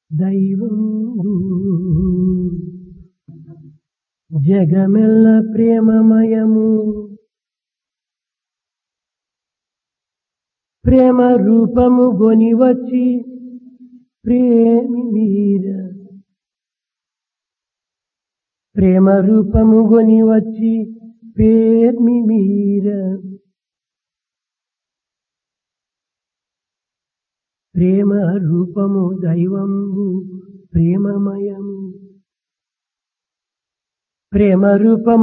దైవం జగమెల్ల ప్రేమమయము ప్రేమ రూపము గొని వచ్చి ప్రేమి వీర ప్రేమ రూపము గొని వచ్చి పేర్మి వీర ప్రేమ రూపము దైవంబు ప్రేమమయము ప్రేమ రూపము